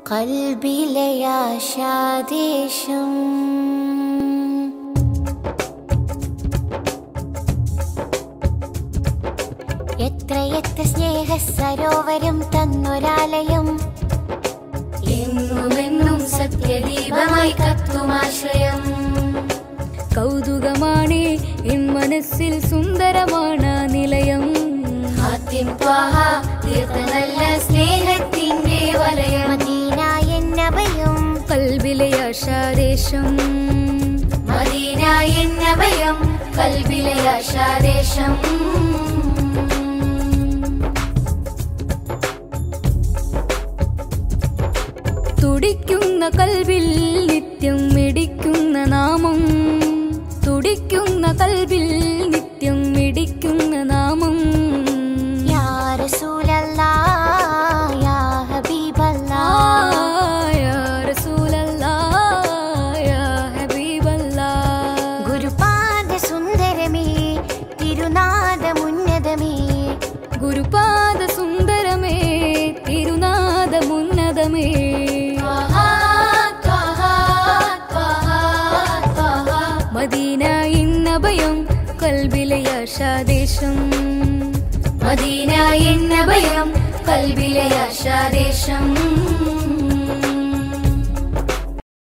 കൽബിലെ ആശാദേശം എത്രയെത്ര സ്നേഹ സരോവരം തന്നൊരാലയം എന്നുമെന്നും സത്യദീപമായി കത്തുമാശ്രയം കൗതുകമാണേ എൻ മനസ്സിൽ സുന്ദരമാണ് ആ നിലയം ഹാത്തിം ത്വാഹ തീർത്ത നല്ല സ്നേഹത്തിന്റെ വലയം മദീന എന്നഭയം കൽബിലെ ആശാദേശം മദീന എന്ന ഭയം കൽബിലെ ആശാദേശം തുടിക്കുന്ന കൽവിൽ നിത്യം മിടിക്കുന്ന നാമം തുടിക്കുന്ന കൽവിൽ നിത്യം മിടിക്കുന്ന നാമം യാ റസൂലല്ലാ യാ ഹബീബല്ലാ യാ റസൂലല്ലാ, യാ ഹബീബല്ലാ. ഗുരുപാദ സുന്ദരമേ തിരുനാദമുന്നതമേ ഗുരുപാദ സുന്ദരമേ തിരുനാദമുന്നതമേ Taha, Taha, Taha, Taha. Medina ഇന്നഭയം കൽബിലെ ആശാദേശം മദീന എന്ന ഭയം കൽബിലെ ആശാദേശം